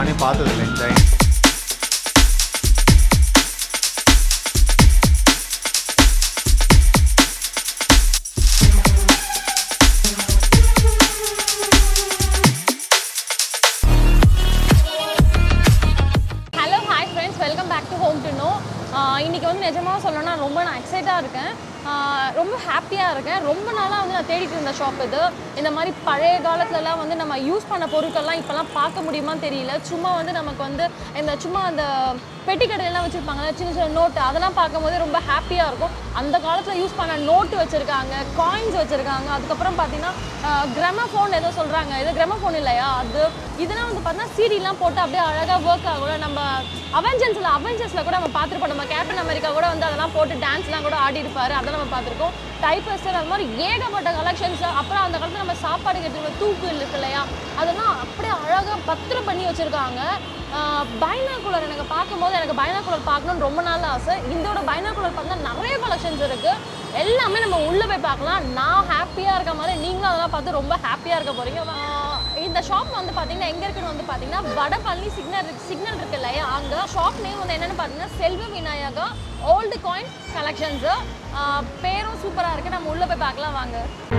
நானே பார்த்ததில்லை இந்த hello hi friends welcome back to home to know இன்னைக்கு வந்து நிஜமாக சொல்லணும்னா ரொம்ப நான் எக்ஸைட்டாக இருக்கேன் ஆஹ் ரொம்ப ஹாப்பியாக இருக்கேன் ரொம்ப நாளாக வந்து நான் தேடிட்டு இருந்த ஷாப் இது இந்த மாதிரி பழைய காலத்துலலாம் வந்து நம்ம யூஸ் பண்ண பொருட்கள்லாம் இப்போலாம் பார்க்க முடியுமான்னு தெரியல சும்மா வந்து நமக்கு வந்து இந்த சும்மா அந்த பெட்டி கடையெல்லாம் வச்சுருப்பாங்கல்ல சின்ன சின்ன நோட்டு அதெல்லாம் பார்க்கும்போது ரொம்ப ஹாப்பியாக இருக்கும் அந்த காலத்தில் யூஸ் பண்ண நோட்டு வச்சுருக்காங்க காயின்ஸ் வச்சுருக்காங்க அதுக்கப்புறம் பார்த்தீங்கன்னா கிரமஃபோன் ஏதோ சொல்கிறாங்க இது கிரமஃபோன் இல்லையா அது இதெல்லாம் வந்து பார்த்தீங்கன்னா சிடிலாம் போட்டு அப்படியே அழகாக ஒர்க் ஆகும் நம்ம அவெஞ்சர்ஸில் அவெஞ்சர்ஸில் கூட நம்ம பார்த்துருப்போம் நம்ம கேப்டன் அமெரிக்கா கூட வந்து அதெல்லாம் போட்டு டான்ஸ்லாம் கூட ஆடி இருப்பாரு அதெல்லாம் நம்ம பார்த்துருக்கோம் டைப்பஸ்டர் அது மாதிரி ஏகப்பட்ட கலெக்ஷன்ஸ் அப்புறம் அந்த காலத்தில் நம்ம சாப்பாடு கட்டுற தூக்கு இருக்கு இல்லையா அதெல்லாம் அப்படியே அழகாக பத்திரம் பண்ணி வச்சுருக்காங்க பைனாகுலர் எனக்கு பார்க்கும்போது எனக்கு பைனாகுலர் பார்க்கணும்னு ரொம்ப நாள் ஆசை இதோட பைனாகுலர் பார்த்தா நிறைய கலெக்ஷன்ஸ் இருக்குது எல்லாமே நம்ம உள்ளே போய் பார்க்கலாம் நான் ஹாப்பியாக இருக்க மாதிரி நீங்களும் அதெல்லாம் பார்த்து ரொம்ப ஹாப்பியாக இருக்க போகிறீங்க இந்த ஷாப் வந்து பார்த்தீங்கன்னா எங்கே இருக்குன்னு வந்து பார்த்தீங்கன்னா வடபழனி சிக்னல் சிக்னல் இருக்கு இல்லையா அங்கே ஷாப் நேம் வந்து என்னென்னு பார்த்தீங்கன்னா செல்வ விநாயகா ஓல்டு காயின் கலெக்ஷன்ஸு பேரும் சூப்பராக இருக்குது நம்ம உள்ளே போய் பார்க்கலாம் வாங்க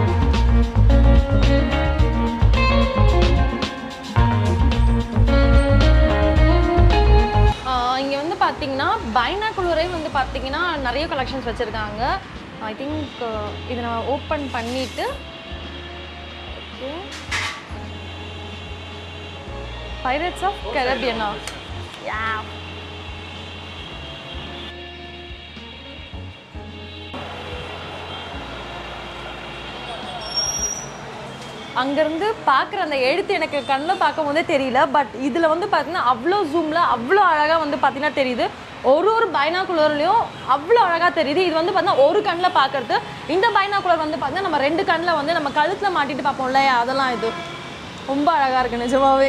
இங்கே வந்து பார்த்தீங்கன்னா பைனாக்குலரே வந்து பார்த்தீங்கன்னா நிறைய கலெக்ஷன்ஸ் வச்சுருக்காங்க ஐ திங்க் இதை நான் ஓப்பன் பண்ணிவிட்டு ஓகே பைரட்ஸ் ஆஃப் கரபியனா யா அங்கேருந்து பார்க்குற அந்த எழுத்து எனக்கு கண்ணில் பார்க்கும் போதே தெரியல பட் இதில் வந்து பார்த்தீங்கன்னா அவ்வளோ ஜூமில் அவ்வளோ அழகாக வந்து பார்த்தீங்கன்னா தெரியுது ஒரு ஒரு பைனாக்குலர்லேயும் அவ்வளோ அழகாக தெரியுது இது வந்து பார்த்தீங்கன்னா ஒரு கண்ணில் பார்க்கறது இந்த பைனாக்குலர் வந்து பார்த்தீங்கன்னா நம்ம ரெண்டு கண்ணில் வந்து நம்ம கழுத்தில் மாட்டிட்டு பார்ப்போம் இல்லையா அதெல்லாம் இது ரொம்ப அழகாக இருக்குது நிஜமாவே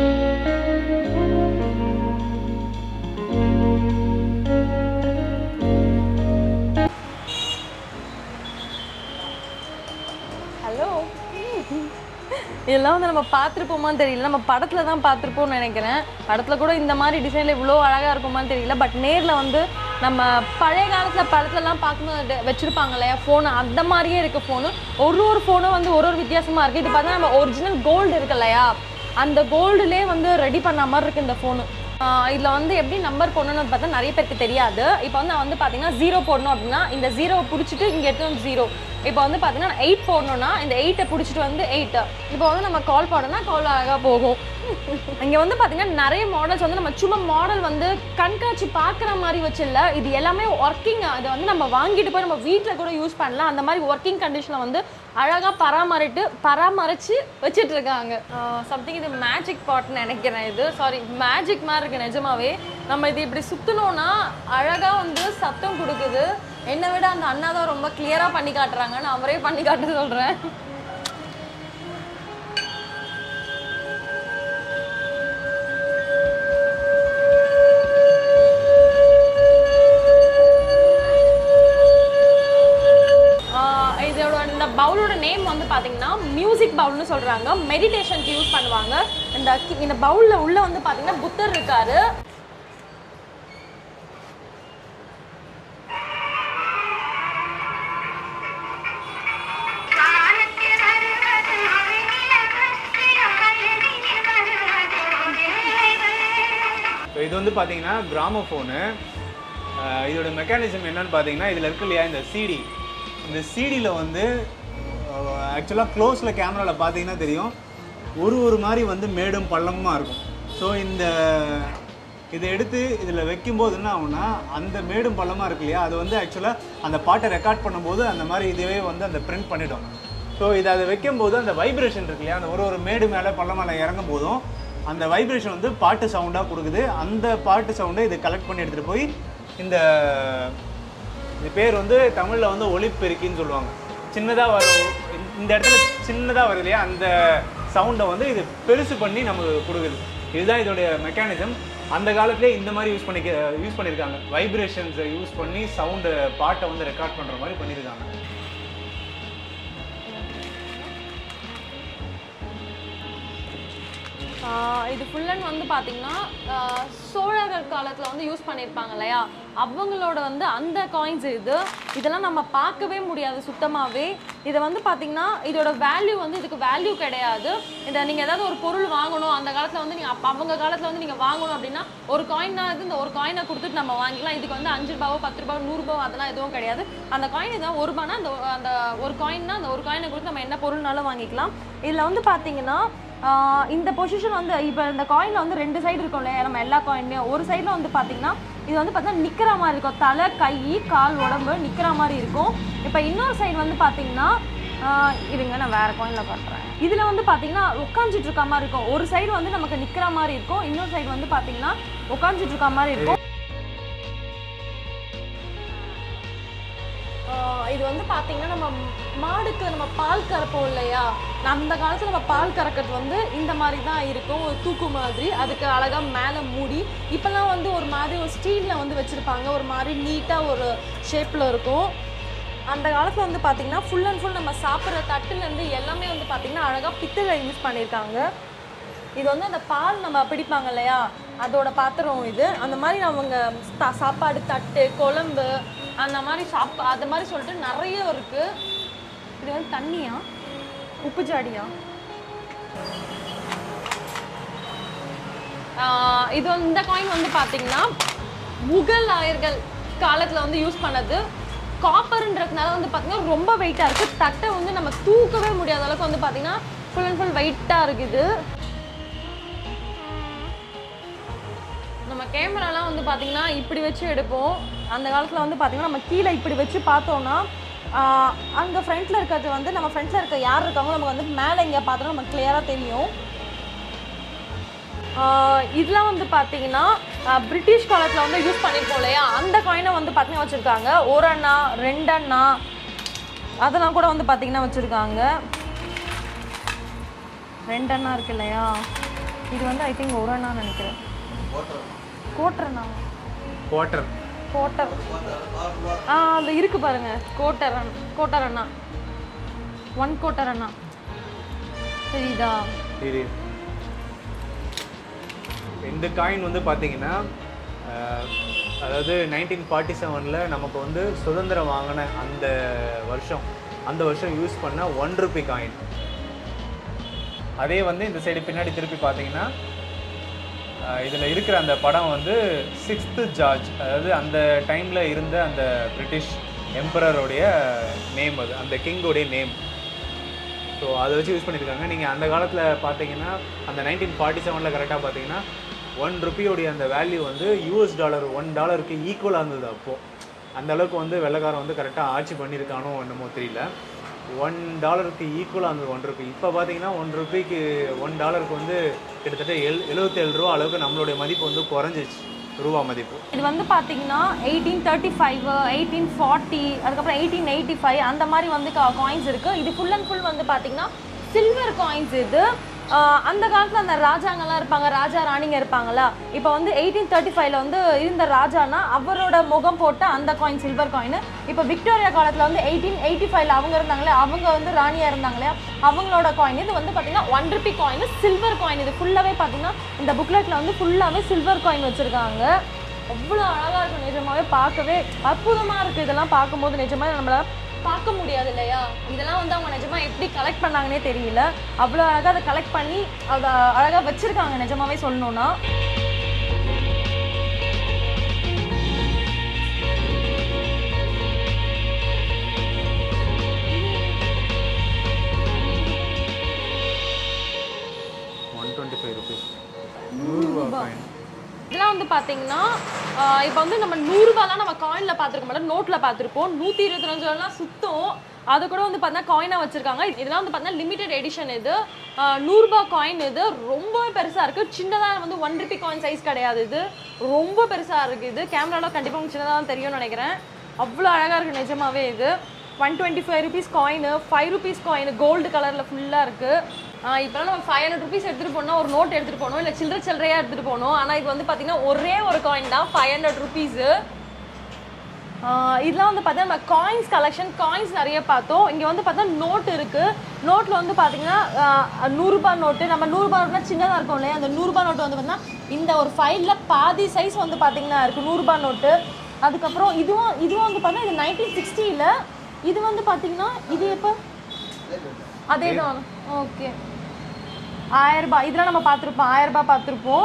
ஹலோ இதெல்லாம் வந்து நம்ம பார்த்துருப்போமான்னு தெரியல நம்ம படத்தில் தான் பார்த்துருப்போம்னு நினைக்கிறேன் படத்தில் கூட இந்த மாதிரி டிசைனில் இவ்வளோ அழகாக இருக்குமான்னு தெரியல பட் நேரில் வந்து நம்ம பழைய காலத்தில் படத்துலலாம் பார்க்கும்போது வச்சுருப்பாங்க இல்லையா ஃபோனு அந்த மாதிரியே இருக்குது ஃபோனு ஒரு ஒரு ஃபோனும் வந்து ஒரு ஒரு வித்தியாசமாக இருக்குது இது பார்த்தா நம்ம ஒரிஜினல் கோல்டு இருக்கு இல்லையா அந்த கோல்டுலேயே வந்து ரெடி பண்ண மாதிரி இருக்குது இந்த ஃபோனு இதில் வந்து எப்படி நம்பர் போடணும்னு பார்த்தா நிறைய பேருக்கு தெரியாது இப்போ வந்து நான் வந்து பார்த்தீங்கன்னா ஜீரோ போடணும் அப்படின்னா இந்த ஜீரோவை பிடிச்சிட்டு இங்கே எடுத்து வந்து ஜீரோ இப்போ வந்து பார்த்தீங்கன்னா எயிட் போடணும்னா இந்த எயிட்டை பிடிச்சிட்டு வந்து எயிட்டு இப்போ வந்து நம்ம கால் பண்ணோம்னா கால் அழகாக போகும் இங்கே வந்து பார்த்தீங்கன்னா நிறைய மாடல்ஸ் வந்து நம்ம சும்மா மாடல் வந்து கண்காட்சி பார்க்குற மாதிரி வச்சில்ல இது எல்லாமே ஒர்க்கிங் அதை வந்து நம்ம வாங்கிட்டு போய் நம்ம வீட்டில் கூட யூஸ் பண்ணலாம் அந்த மாதிரி ஒர்க்கிங் கண்டிஷனில் வந்து அழகாக பராமரிட்டு பராமரித்து வச்சிட்டு இருக்காங்க சம்திங் இது மேஜிக் பாட்னு நினைக்கிறேன் இது சாரி மேஜிக் மாதிரி இருக்கு நிஜமாவே நம்ம இது இப்படி சுற்றினோன்னா அழகாக வந்து சத்தம் கொடுக்குது என்னை விட அந்த அண்ணா தான் ரொம்ப கிளியராக பண்ணி காட்டுறாங்க நான் அவரே பண்ணி காட்ட சொல்கிறேன் ஆஹ் இதோட இந்த பவுலோட நேம் வந்து பார்த்தீங்கன்னா மியூசிக் பவுல்னு சொல்கிறாங்க மெடிடேஷனுக்கு யூஸ் பண்ணுவாங்க இந்த கி- இந்த பவுலில் உள்ள வந்து பார்த்தீங்கன்னா புத்தர் இருக்காரு ஸோ இது வந்து பார்த்தீங்கன்னா கிராமஃபோனு இதோட மெக்கானிசம் என்னன்னு பார்த்தீங்கன்னா இதில் இருக்கு இல்லையா இந்த சிடி இந்த சிடியில் வந்து ஆக்சுவலாக க்ளோஸில் கேமராவில் பார்த்தீங்கன்னா தெரியும் ஒரு ஒரு மாதிரி வந்து மேடும் பள்ளமுமா இருக்கும் ஸோ இந்த இதை எடுத்து இதில் வைக்கும்போது என்ன ஆகும்னா அந்த மேடும் பள்ளமாக இருக்கு இல்லையா அது வந்து ஆக்சுவலாக அந்த பாட்டை ரெக்கார்ட் பண்ணும்போது அந்த மாதிரி இதுவே வந்து அந்த பிரிண்ட் பண்ணிடும் ஸோ இதை அதை வைக்கும்போது அந்த வைப்ரேஷன் இருக்கு இல்லையா அந்த ஒரு ஒரு மேடு மேலே பள்ளம் மேலே இறங்கும் போதும் அந்த வைப்ரேஷன் வந்து பாட்டு சவுண்டாக கொடுக்குது அந்த பாட்டு சவுண்டை இது கலெக்ட் பண்ணி எடுத்துகிட்டு போய் இந்த இது பேர் வந்து தமிழில் வந்து ஒளிப்பெருக்கின்னு சொல்லுவாங்க சின்னதாக வரும் இந்த இடத்துல சின்னதாக வருது இல்லையா அந்த சவுண்டை வந்து இது பெருசு பண்ணி நமக்கு கொடுக்குது இதுதான் இதோடைய மெக்கானிசம் அந்த காலத்திலே இந்த மாதிரி யூஸ் பண்ணிக்க யூஸ் பண்ணியிருக்காங்க வைப்ரேஷன்ஸை யூஸ் பண்ணி சவுண்டு பாட்டை வந்து ரெக்கார்ட் பண்ணுற மாதிரி பண்ணியிருக்காங்க ஆஹ் இது ஃபுல் அண்ட் வந்து பார்த்தீங்கன்னா ஆஹ் சோழர்கள் காலத்தில் வந்து யூஸ் பண்ணியிருப்பாங்க இல்லையா அவங்களோட வந்து அந்த காயின்ஸ் இது இதெல்லாம் நம்ம பார்க்கவே முடியாது சுத்தமாகவே இதை வந்து பார்த்தீங்கன்னா இதோட வேல்யூ வந்து இதுக்கு வேல்யூ கிடையாது இதை நீங்கள் ஏதாவது ஒரு பொருள் வாங்கணும் அந்த காலத்தில் வந்து நீங்கள் அவங்க காலத்தில் வந்து நீங்கள் வாங்கணும் அப்படின்னா ஒரு காயின் தான் இது இந்த ஒரு காயினை கொடுத்துட்டு நம்ம வாங்கிக்கலாம் இதுக்கு வந்து அஞ்சு ரூபாவோ பத்து ரூபாவோ நூறுரூபாவோ அதெல்லாம் எதுவும் கிடையாது அந்த காயின் இதான் ஒரு ரூபானா அந்த அந்த ஒரு காயின்னா அந்த ஒரு காயினை கொடுத்து நம்ம என்ன பொருள்னாலும் வாங்கிக்கலாம் இதில் வந்து பார்த்தீங்கன்னா ஆஹ் இந்த பொசிஷன் வந்து இப்போ இந்த காயினில் வந்து ரெண்டு சைடு இருக்கும் இல்லையா நம்ம எல்லா காயின்லையும் ஒரு சைடில் வந்து பார்த்தீங்கன்னா இது வந்து பார்த்தீங்கன்னா நிற்கிற மாதிரி இருக்கும் தலை கை கால் உடம்பு நிற்கிற மாதிரி இருக்கும் இப்போ இன்னொரு சைடு வந்து பார்த்தீங்கன்னா ஆஹ் இருங்க நான் வேற காயினில் காட்டுறேன் இதில் வந்து பார்த்தீங்கன்னா உட்காந்துட்டு இருக்க மாதிரி இருக்கும் ஒரு சைடு வந்து நமக்கு நிற்கிற மாதிரி இருக்கும் இன்னொரு சைடு வந்து பார்த்தீங்கன்னா உட்காந்துட்டு இருக்க மாதிரி இருக்கும் ஆஹ் இது வந்து பார்த்தீங்கன்னா நம்ம மாடுக்கு நம்ம பால் கறப்போம் இல்லையா அந்த காலத்தில் நம்ம பால் கறக்கிறது வந்து இந்த மாதிரி தான் இருக்கும் ஒரு தூக்கு மாதிரி அதுக்கு அழகாக மேலே மூடி இப்போல்லாம் வந்து ஒரு மாதிரி ஒரு ஸ்டீலில் வந்து வச்சுருப்பாங்க ஒரு மாதிரி நீட்டாக ஒரு ஷேப்பில் இருக்கும் அந்த காலத்தில் வந்து பார்த்தீங்கன்னா ஃபுல் அண்ட் ஃபுல் நம்ம சாப்பிட்ற தட்டுலேருந்து எல்லாமே வந்து பார்த்தீங்கன்னா அழகாக பித்தளை யூஸ் பண்ணியிருக்காங்க இது வந்து அந்த பால் நம்ம பிடிப்பாங்க இல்லையா அதோட பாத்திரம் இது அந்த மாதிரி அவங்க சா- சாப்பாடு தட்டு குழம்பு அந்த மாதிரி சாப்பா அந்த மாதிரி சொல்லிட்டு நிறைய இருக்கு இது வந்து தண்ணியா உப்பு ஜாடியா ஆஹ் இது வந்து இந்த காயின் வந்து பார்த்தீங்கன்னா முகலாயர்கள் காலத்தில் வந்து யூஸ் பண்ணது காப்பர்ன்றதுனால வந்து பார்த்தீங்கன்னா ரொம்ப வெயிட்டாக இருக்குது தட்டை வந்து நம்ம தூக்கவே முடியாத அளவுக்கு வந்து பார்த்தீங்கன்னா ஃபுல் அண்ட் ஃபுல் வெயிட்டாக இருக்குது நம்ம கேமராலாம் வந்து பார்த்தீங்கன்னா இப்படி வச்சு எடுப்போம் அந்த காலத்தில் வந்து பார்த்தீங்கன்னா நம்ம கீழே இப்படி வச்சு பார்த்தோம்னா அங்கே ஃப்ரண்ட்டில் இருக்கிறது வந்து நம்ம ஃப்ரண்ட்டில் இருக்க யார் இருக்காங்களோ நமக்கு வந்து மேலே இங்கே பார்த்தோம்னா நமக்கு கிளியராக தெரியும் ஆஹ் இதெல்லாம் வந்து பார்த்தீங்கன்னா ஆஹ் பிரிட்டிஷ் காலத்தில் வந்து யூஸ் பண்ணியிருப்போம் இல்லையா அந்த காயினை வந்து பார்த்தீங்கன்னா வச்சுருக்காங்க ஒரு அண்ணா ரெண்டு அண்ணா அதெல்லாம் கூட வந்து பார்த்தீங்கன்னா வச்சுருக்காங்க ரெண்டு அண்ணா இருக்கு இல்லையா இது வந்து ஐ திங்க் ஒரு அண்ணா நினைக்கிறேன் கோட்டர்ண்ணா குவார்ட்டர் கோட்டர் ஆ அது இருக்கு பாருங்க கோட்டர் அண்ணா கோட்டர் அண்ணா ஒன் கோட்டர் அண்ணா தெரியுதா சரி இந்த காயின் வந்து பார்த்தீங்கன்னா அஹ், அதாவது நைன்டீன் ஃபார்ட்டி செவனில் நமக்கு வந்து சுதந்திரம் வாங்கின அந்த வருஷம் அந்த வருஷம் யூஸ் பண்ண ஒன் ருபி காயின் அதே வந்து இந்த சைடு பின்னாடி திருப்பி பார்த்தீங்கன்னா இதில் இருக்கிற அந்த படம் வந்து சிக்ஸ்த்து ஜார்ஜ் அதாவது அந்த டைமில் இருந்த அந்த பிரிட்டிஷ் எம்பரருடைய நேம் அது அந்த கிங்கோடைய நேம் ஸோ அதை வச்சு யூஸ் பண்ணியிருக்காங்க நீங்கள் அந்த காலத்தில் பார்த்தீங்கன்னா அந்த நைன்டீன் ஃபார்ட்டி செவனில் கரெக்டாக பார்த்தீங்கன்னா ஒன் ருப்பியோடைய அந்த வேல்யூ வந்து யூஎஸ் டாலர் ஒன் டாலருக்கு ஈக்குவலாக இருந்தது அப்போது அந்த அளவுக்கு வந்து வெள்ளைக்காரன் வந்து கரெக்டாக ஆட்சி பண்ணியிருக்கானோ என்னமோ தெரியல ஒன் டாலருக்கு ஈக்குவலாக இருந்தது ஒன் ருபி இப்போ பார்த்தீங்கன்னா ஒன் ருபிக்கு ஒன் டாலருக்கு வந்து கிட்டத்தட்ட எழு எழுபத்தேழு ரூபா அளவுக்கு நம்மளுடைய மதிப்பு வந்து குறைஞ்சிச்சு ரூபா மதிப்பு இது வந்து பார்த்தீங்கன்னா eighteen thirty five eighteen forty அதுக்கப்புறம் எயிட்டீன் எயிட்டி ஃபைவ் அந்த மாதிரி வந்து காயின்ஸ் இருக்குது இது ஃபுல் அண்ட் ஃபுல் வந்து பார்த்தீங்கன்னா சில்வர் காயின்ஸ் இது ஆஹ் அந்த காலத்தில் அந்த ராஜாங்கெல்லாம் இருப்பாங்க ராஜா ராணிங்க இருப்பாங்களா இப்போ வந்து எயிட்டீன் தேர்ட்டி ஃபைவ்ல வந்து இருந்த ராஜானா அவரோட முகம் போட்ட அந்த காயின் சில்வர் காயின் இப்போ விக்டோரியா காலத்தில் வந்து எயிட்டீன் எயிட்டி ஃபைவ்ல அவங்க இருந்தாங்களே அவங்க வந்து ராணியாக இருந்தாங்களே அவங்களோட காயின் இது வந்து பார்த்தீங்கன்னா one rupee coin silver coin இது ஃபுல்லாகவே பார்த்தீங்கன்னா இந்த புக்லெட்டில் வந்து ஃபுல்லாகவே சில்வர் காயின் வச்சுருக்காங்க அவ்வளோ அழகாக இருக்கும் நிஜமாவே பார்க்கவே அற்புதமாக இருக்குது இதெல்லாம் பார்க்கும்போது நிஜமாவே நம்மளால பார்க்க முடியாது இல்லையா இதெல்லாம் வந்து அவங்க நிஜமா எப்படி கலெக்ட் பண்ணாங்கன்னே தெரியல அவ்வளோ அழகாக அதை கலெக்ட் பண்ணி அதை அழகாக வச்சுருக்காங்க நிஜமாவே சொல்லணும்னா ஒன் டுவெண்ட்டி ஃபைவ் ருபீஸ் நூறுரூவா காயின் இதெல்லாம் வந்து பார்த்தீங்கன்னா இப்போ வந்து நம்ம நூறுரூபாலாம் நம்ம காயினில் பார்த்துருக்க மாட்டோம் நோட்டில் பார்த்துருப்போம் நூற்றி இருபத்தஞ்சு ரூபாலாம் சுத்தம் அது கூட வந்து பார்த்தீங்கன்னா காயினாக வச்சுருக்காங்க இதெல்லாம் வந்து பார்த்தீங்கன்னா லிமிடெட் எடிஷன் இது ஆஹ் நூறுரூபா காயின் இது ரொம்ப பெருசாக இருக்குது சின்னதாக வந்து ஒன் ருபி காயின் சைஸ் கிடையாது இது ரொம்ப பெருசாக இருக்குது இது கேமராவில் கண்டிப்பாக உங்களுக்கு சின்னதாக தான் தெரியும்னு நினைக்கிறேன் அவ்வளோ அழகாக இருக்குது நிஜமாவே இது one twenty five rupees coin five rupees coin gold கலரில் ஃபுல்லாக இருக்குது இப்போலாம் நம்ம ஃபைவ் ஹண்ட்ரட் ருபீஸ் எடுத்துகிட்டு போனோம் ஒரு நோட் எடுத்துகிட்டு போனோம் இல்லை சில்லற சில்லறையாக எடுத்துகிட்டு போனோம் ஆனால் இப்போ வந்து பார்த்தீங்கன்னா ஒரே ஒரு காயின் தான் ஃபைவ் ஹண்ட்ரட் ருபீஸு இதெல்லாம் வந்து பார்த்தீங்கன்னா நம்ம காயின்ஸ் கலெக்ஷன் காயின்ஸ் நிறைய பார்த்தோம் இங்கே வந்து பார்த்தா நோட் இருக்குது நோட்டில் வந்து பார்த்தீங்கன்னா ஆஹ் நூறுரூபா நோட்டு நம்ம நூறுரூபா நோட்னா சின்னதாக இருக்கும் இல்லையா அந்த நூறுரூபா நோட்டு வந்து பார்த்தீங்கன்னா இந்த ஒரு ஃபைலில் பாதி சைஸ் வந்து பார்த்தீங்கன்னா இருக்குது நூறுரூபா நோட்டு அதுக்கப்புறம் இதுவும் இதுவும் வந்து பார்த்தீங்கன்னா இது நைன்டீன் சிக்ஸ்டியில் இது வந்து பார்த்தீங்கன்னா இது எப்போ அதே தான் ஓகே ஆயிரம் ரூபாய் இதெல்லாம் நம்ம பார்த்துருப்போம் ஆயிரம் ரூபாய் பார்த்துருப்போம்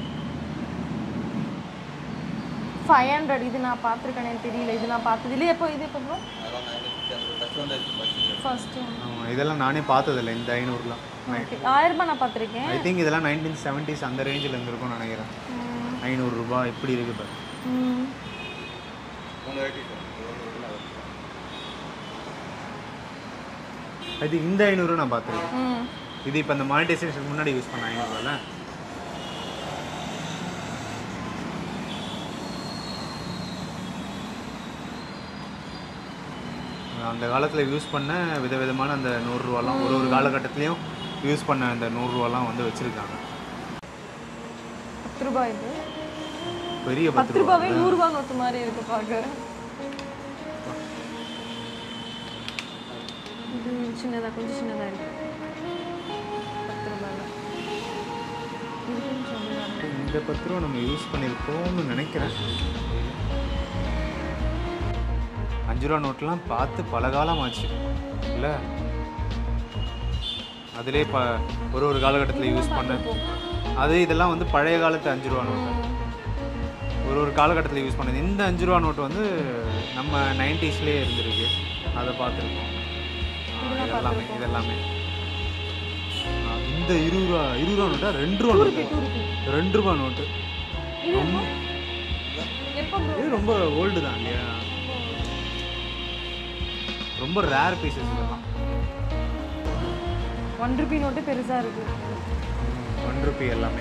ஃபைவ் ஹண்ட்ரட் இது நான் பார்த்துருக்கேன் எனக்கு தெரியல இது நான் பார்த்தது இல்லை எப்போ இது எப்போ ஃபர்ஸ்ட் ஆமா, இதெல்லாம் நானே பார்த்ததில்ல இந்த ஐநூறுலாம் ஓகே ஆயிரம் ரூபாய் நான் பார்த்துருக்கேன் ஐ திங்க் இதெல்லாம் நைன்டீன் செவன்டிஸ் அந்த ரேஞ்சில் இருந்திருக்கும்னு நினைக்கிறேன் ஐநூறுரூபா இப்படி இருக்கு பாரு ம் ஐ திங்க் இந்த ஐநூறு நான் பார்த்துருக்கேன் ம் இது இப்போ இந்த மானிட்டைசேஷன் முன்னாடி யூஸ் பண்ண ஐநூறுல அந்த காலத்தில் யூஸ் பண்ண விதவிதமான அந்த நூறுரூவாலாம் ஒரு ஒரு காலகட்டத்துலேயும் யூஸ் பண்ண அந்த நூறுரூவாலாம் வந்து வச்சுருக்காங்க பத்து ரூபாய் இது பெரிய பத்து பத்து ரூபா ரூபாவே நூறுரூபா நோட்டு மாதிரி இருக்கு பார்க்க இது சின்னதாக கொஞ்சம் சின்னதாக இருக்கு பத்து ரூபாயில் இது கொஞ்சம் இதுவா இருக்கு. இந்த பத்து ரூபா நம்ம யூஸ் பண்ணியிருக்கோம்னு நினைக்கிறேன் அஞ்சு ரூபா நோட்லாம் பார்த்து பல காலம் ஆச்சு இல்லை அதிலே ப ஒரு ஒரு காலகட்டத்தில் யூஸ் பண்ண அது இதெல்லாம் வந்து பழைய காலத்து அஞ்சு ரூபா நோட்டு ஒரு ஒரு காலகட்டத்தில் யூஸ் பண்ணது இந்த அஞ்சு ரூபா நோட்டு வந்து நம்ம நைன்டிஸ்லேயே இருந்திருக்கு அதை பார்த்துருக்கோம் இதெல்லாமே இதெல்லாமே ஆ, இந்த இருபது ரூபா இருபது ரூபா நோட்டா ரெண்டு ரூபா நோட்டு ரெண்டு ரூபா நோட்டு இது எப்போ எப்போ bro? இது ரொம்ப ஓல்டு தான் இல்லையா ரொம்ப ரேர் பீசஸ் இதெல்லாம் ஒன் ருபி நோட்டு பெருசா இருக்கு ஒன் ருபி எல்லாமே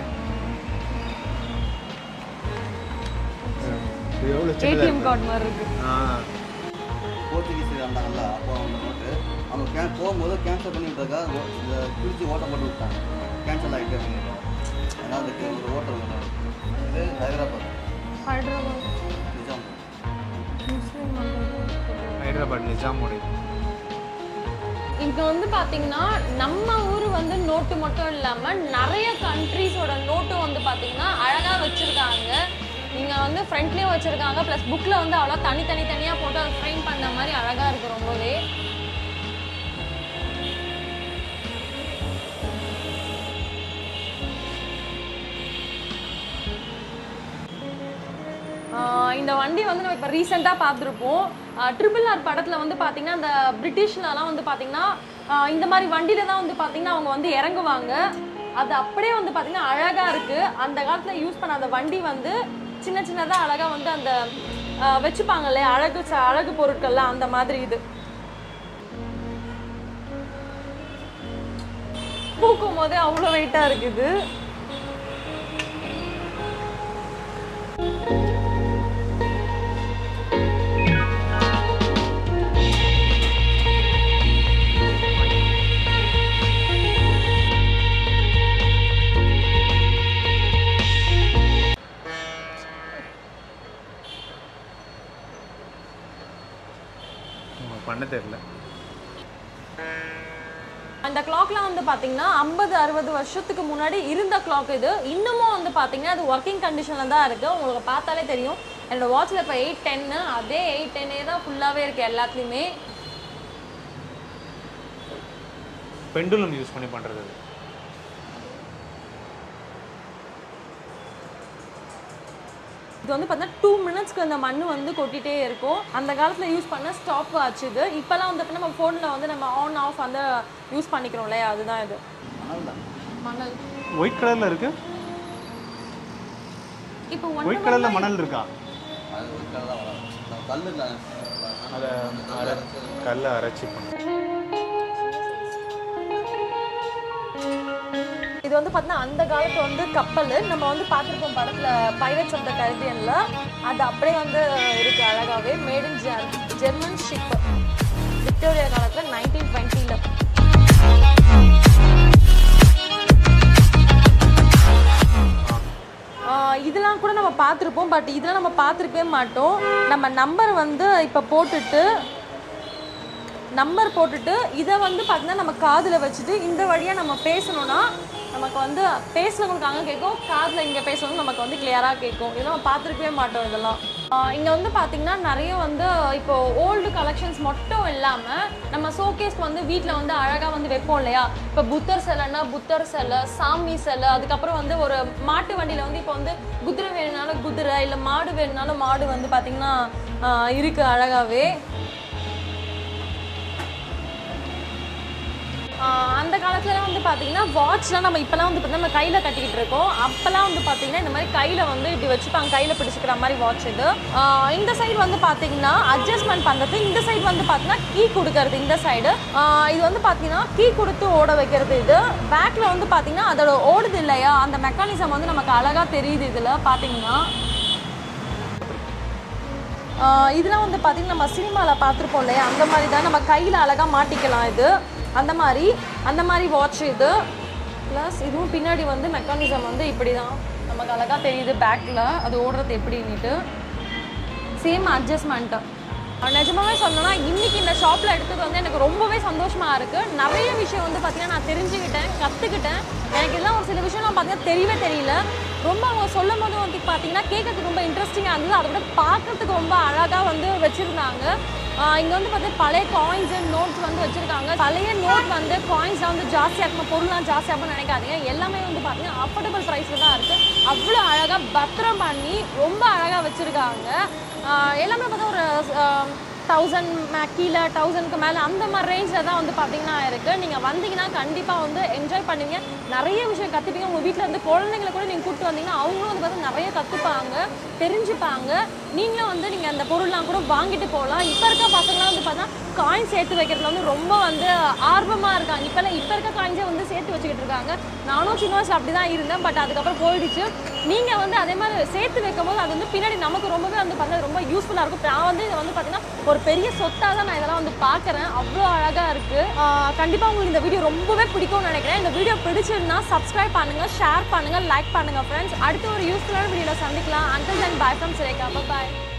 இது எவ்வளோ சின்னதாக ஏடிஎம் கார்டு மாதிரி இருக்கு ஆ போர்ச்சுகீஸ் வந்தாங்கல்ல அப்போ அவங்க நோட்டு அவங்க கே போகும்போது கேன்சல் பண்ணிவிட்டாக்கா இந்த பிரித்து ஓட்டம் போட்டு விட்டாங்க கேன்சல் ஆகிட்டே இருந்தீங்க ஏன்னா அதுக்கு ஒரு ஓட்டம் வேணும் இது ஹைதராபாத் ஹைதராபாத் நிஜாம் முஸ்லீம் வந்தது ஹைதராபாத் நிஜாமுடைய இங்க வந்து பாத்தீங்கன்னா நம்ம ஊர் வந்து நோட்டு மட்டும் இல்லாம நிறைய கண்ட்ரீஸோட நோட்டு வந்து பாத்தீங்கன்னா அழகா வச்சிருக்காங்க இங்க வந்து ஃப்ரண்ட்லயும் வச்சிருக்காங்க ப்ளஸ் புக்ல வந்து அவ்வளோ தனி தனி தனியா போட்டு அதை ஃப்ரேம் பண்ண மாதிரி அழகா இருக்கு ரொம்பவே ஆஹ் இந்த வண்டி வந்து நம்ம இப்போ ரீசெண்டாக பார்த்துருப்போம் ட்ரிபிள் ஆர் படத்தில் வந்து பார்த்தீங்கன்னா அந்த பிரிட்டிஷ்லலாம் வந்து பார்த்தீங்கன்னா ஆஹ் இந்த மாதிரி வண்டியில தான் வந்து பார்த்தீங்கன்னா அவங்க வந்து இறங்குவாங்க அது அப்படியே வந்து பார்த்தீங்கன்னா அழகாக இருக்குது அந்த காலத்தில் யூஸ் பண்ண அந்த வண்டி வந்து சின்ன சின்னதாக அழகாக வந்து அந்த ஆஹ் வச்சுப்பாங்க இல்லையா அழகு ச- அழகு பொருட்கள்லாம் அந்த மாதிரி இது பூக்கும் போதே அவ்வளோ வெயிட்டாக இருக்குது பண்ண தெரியல அந்த கிளாக்லாம் வந்து பார்த்தீங்கன்னா ஐம்பது அறுபது வருஷத்துக்கு முன்னாடி இருந்த கிளாக் இது இன்னமும் வந்து பார்த்தீங்கன்னா அது ஒர்க்கிங் கண்டிஷனில் தான் இருக்குது உங்களுக்கு பார்த்தாலே தெரியும் என்னோட வாட்சில் இப்போ எயிட் டென்னு அதே எயிட் டென்னே தான் ஃபுல்லாகவே இருக்குது எல்லாத்துலேயுமே பெண்டுலம் யூஸ் பண்ணி பண்ணுறது அது இது வந்து பார்த்தீங்கன்னா டூ மினிட்ஸ்க்கு அந்த மண் வந்து கொட்டிகிட்டே இருக்கும் அந்த காலத்தில் யூஸ் பண்ண ஸ்டாப் வாட்ச் இது இப்போல்லாம் வந்து நம்ம ஃபோனில் வந்து நம்ம ஆன் ஆஃப் வந்து யூஸ் பண்ணிக்கிறோம் இல்லையா அதுதான் இது மணல் தான் மணல் ஒயிட் கலரில் இருக்கு இப்போ ஒன் ஒயிட் கலரில் மணல் இருக்கா அது ஒரு கல் தான் வராது நம்ம கல் இல்லை அதை அரை கல்லை அரைச்சி பண்ண இது வந்து பார்த்தீங்கன்னா அந்த காலத்து வந்து கப்பல் நம்ம வந்து பார்த்துருப்போம் படத்தில் பைரட்ஸ் ஆஃப் த கரிபியனில் அது அப்படியே வந்து இருக்கு அழகாகவே made in German ship Victoria காலத்தில் நைன்டீன் டுவெண்ட்டியில் இதெல்லாம் கூட நம்ம பார்த்துருப்போம் பட் இதெல்லாம் நம்ம பார்த்துருக்கவே மாட்டோம் நம்ம நம்பர் வந்து இப்போ போட்டுட்டு நம்பர் போட்டுட்டு இதை வந்து பார்த்தீங்கன்னா நம்ம காதில் வச்சுட்டு இந்த வழியாக நம்ம பேசணும்னா நமக்கு வந்து பேசுகிறவங்களுக்கு அங்கே கேட்கும் காதில் இங்கே பேசணும் நமக்கு வந்து கிளியராக கேட்கும் இதெல்லாம் நம்ம பார்த்துருக்கவே மாட்டோம் இதெல்லாம் இங்கே வந்து பார்த்திங்கன்னா நிறைய வந்து இப்போ ஓல்டு கலெக்ஷன்ஸ் மட்டும் இல்லாமல் நம்ம ஷோகேஸ்க்கு வந்து வீட்டில் வந்து அழகாக வந்து வைப்போம் இல்லையா இப்போ புத்தர் சிலைன்னா புத்தர் சிலை சாமி சிலை அதுக்கப்புறம் வந்து ஒரு மாட்டு வண்டியில் வந்து இப்போ வந்து குதிரை வேணுனாலும் குதிரை இல்லை மாடு வேணுனாலும் மாடு வந்து பார்த்திங்கன்னா இருக்குது அழகாகவே ஆஹ் அந்த காலத்துலலாம் வந்து பார்த்தீங்கன்னா வாட்ச்லாம் நம்ம இப்போலாம் வந்து பார்த்தீங்கன்னா நம்ம கையில் கட்டிக்கிட்டு இருக்கோம் அப்போலாம் வந்து பார்த்தீங்கன்னா இந்த மாதிரி கையில் வந்து இப்படி வச்சுப்பாங்க கையில் பிடிச்சிக்கிற மாதிரி வாட்ச் இது ஆஹ் இந்த சைடு வந்து பார்த்தீங்கன்னா அட்ஜஸ்ட்மெண்ட் பண்ணுறது இந்த சைடு வந்து பார்த்தீங்கன்னா கீ கொடுக்கறது இந்த சைடு இது வந்து பார்த்தீங்கன்னா கீ கொடுத்து ஓட வைக்கிறது இது பேக்கில் வந்து பார்த்தீங்கன்னா அதோட ஓடுது இல்லையா அந்த மெக்கானிசம் வந்து நமக்கு அழகாக தெரியுது இதில் பார்த்தீங்கன்னா ஆஹ் இதெல்லாம் வந்து பார்த்தீங்கன்னா நம்ம சினிமாவில் பார்த்துருப்போம் இல்லையா அந்த மாதிரி தான் நம்ம கையில் அழகாக மாட்டிக்கலாம் இது அந்த மாதிரி அந்த மாதிரி வாட்ச் இது ப்ளஸ் இதுவும் பின்னாடி வந்து மெக்கானிசம் வந்து இப்படி தான் நமக்கு அழகாக தெரியுது பேக்கில் அது ஓடுறது எப்படின்னுட்டு சேம் அட்ஜஸ்ட்மெண்ட்டு நிஜமாவே சொல்லணும்னா இன்னைக்கு இந்த ஷாப்பில் எடுத்தது வந்து எனக்கு ரொம்பவே சந்தோஷமா இருக்கு நிறைய விஷயம் வந்து பார்த்தீங்கன்னா நான் தெரிஞ்சுக்கிட்டேன் கற்றுக்கிட்டேன் எனக்கு இதெல்லாம் ஒரு சில விஷயம்லாம் பார்த்தீங்கன்னா தெரியவே தெரியல ரொம்ப அவங்க சொல்லும் போது வந்து பார்த்தீங்கன்னா கேட்கறதுக்கு ரொம்ப இன்ட்ரெஸ்டிங்காக இருந்தது அதை விட பார்க்கறதுக்கு ரொம்ப அழகாக வந்து வச்சுருந்தாங்க இங்கே வந்து பார்த்தீங்கன்னா பழைய காயின்ஸ் நோட்ஸ் வந்து வச்சுருக்காங்க பழைய நோட் வந்து காயின்ஸ்லாம் வந்து ஜாஸ்தியாக இருக்கும் பொருள்லாம் ஜாஸ்தியாக இருக்கும்னு நினைக்காதீங்க எல்லாமே வந்து பார்த்தீங்கன்னா அஃபோர்டபுள் ப்ரைஸில் தான் இருக்குது அவ்வளோ அழகாக பத்திரம் பண்ணி ரொம்ப அழகாக வச்சுருக்காங்க எல்லாமே பார்த்தா ஒரு தௌசண்ட் கீழே தௌசண்ட்க்கு மேலே அந்த மாதிரி ரேஞ்சில் தான் வந்து பார்த்தீங்கன்னா இருக்குது நீங்கள் வந்தீங்கன்னா கண்டிப்பாக வந்து என்ஜாய் பண்ணுவீங்க நிறைய விஷயம் கற்றுப்பீங்க உங்கள் வீட்டில் இருந்து குழந்தைங்களை கூட நீங்கள் கூப்பிட்டு வந்தீங்கன்னா அவங்களும் வந்து பார்த்தா நிறைய கற்றுப்பாங்க தெரிஞ்சுப்பாங்க நீங்களும் வந்து நீங்கள் அந்த பொருள்லாம் கூட வாங்கிட்டு போகலாம் இப்போ இருக்க பசங்களாம் வந்து பார்த்தா காயின் சேர்த்து வைக்கிறதுல வந்து ரொம்ப வந்து ஆர்வமாக இருக்காங்க இப்போல்லாம் இப்போ இருக்க காயின்ஸே வந்து சேர்த்து வச்சுக்கிட்டு இருக்காங்க நானும் சின்ன வயசில் அப்படி தான் இருந்தேன் பட் அதுக்கப்புறம் போயிடுச்சு நீங்கள் வந்து அதே மாதிரி சேர்த்து வைக்கும் போது அது வந்து பின்னாடி நமக்கு ரொம்பவே வந்து பார்த்தா ரொம்ப யூஸ்ஃபுல்லாக இருக்கும் நான் வந்து இதை வந்து பார்த்தீங்கன்னா ஒரு பெரிய சொத்தாக தான் நான் இதெல்லாம் வந்து பார்க்குறேன் அவ்வளோ அழகாக இருக்குது கண்டிப்பாக உங்களுக்கு இந்த வீடியோ ரொம்பவே பிடிக்கும்னு நினைக்கிறேன் இந்த வீடியோ பிடிச்சிருந்தா சப்ஸ்கிரைப் பண்ணுங்கள் ஷேர் பண்ணுங்கள் லைக் பண்ணுங்கள் ஃப்ரெண்ட்ஸ் அடுத்து ஒரு யூஸ்ஃபுல்லான வீடியோவில் சந்திக்கலாம் until and bye from Sireka bye